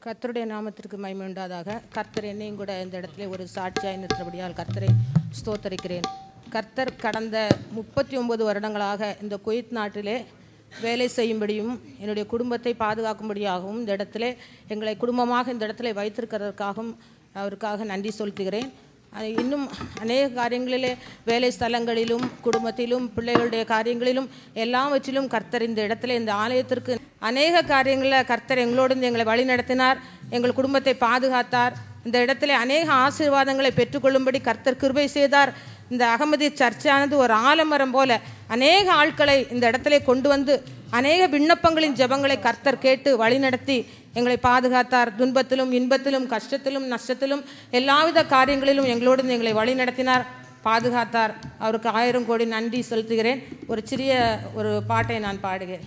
கர்த்தருடைய நாமத்திற்கு மகிமை உண்டாதாக கர்த்தர் என்னையும் கூட இந்த இடத்துல ஒரு சாட்சியாய் நிறுத்தபடியால் கர்த்தரை ஸ்தோத்தரிக்கிறேன் கர்த்தர் கடந்த முப்பத்தி ஒன்பது வருடங்களாக இந்த குவைத் நாட்டிலே வேலை செய்யும்படியும் என்னுடைய குடும்பத்தை பாதுகாக்கும்படியாகவும் இந்த இடத்துல எங்களை குடும்பமாக இந்த இடத்துல வைத்திருக்கிறதற்காகவும் அவருக்காக நன்றி செலுத்துகிறேன் அஹ் இன்னும் அநேக காரியங்களிலே வேலை ஸ்தலங்களிலும் குடும்பத்திலும் பிள்ளைகளுடைய காரியங்களிலும் எல்லாவற்றிலும் கர்த்தர் இந்த இடத்துல இந்த ஆலயத்திற்கு அநேக காரியங்களில் கர்த்தர் எங்களோடு இருந்து எங்களை வழி நடத்தினார் எங்கள் குடும்பத்தை பாதுகாத்தார் இந்த இடத்துல அநேக ஆசீர்வாதங்களை பெற்றுக்கொள்ளும்படி கர்த்தர் கிருபை செய்தார் இந்த அகமதி சர்ச்சானது ஒரு ஆலமரம் போல அநேக ஆட்களை இந்த இடத்துல கொண்டு வந்து அநேக விண்ணப்பங்களின் ஜெபங்களை கர்த்தர் கேட்டு வழிநடத்தி எங்களை பாதுகாத்தார் துன்பத்திலும் இன்பத்திலும் கஷ்டத்திலும் நஷ்டத்திலும் எல்லாவித காரியங்களிலும் எங்களோடு இருந்து எங்களை வழி நடத்தினார் பாதுகாத்தார் அவருக்கு ஆயிரம் கோடி நன்றி செலுத்துகிறேன் ஒரு சிறிய ஒரு பாட்டை நான் பாடுகிறேன்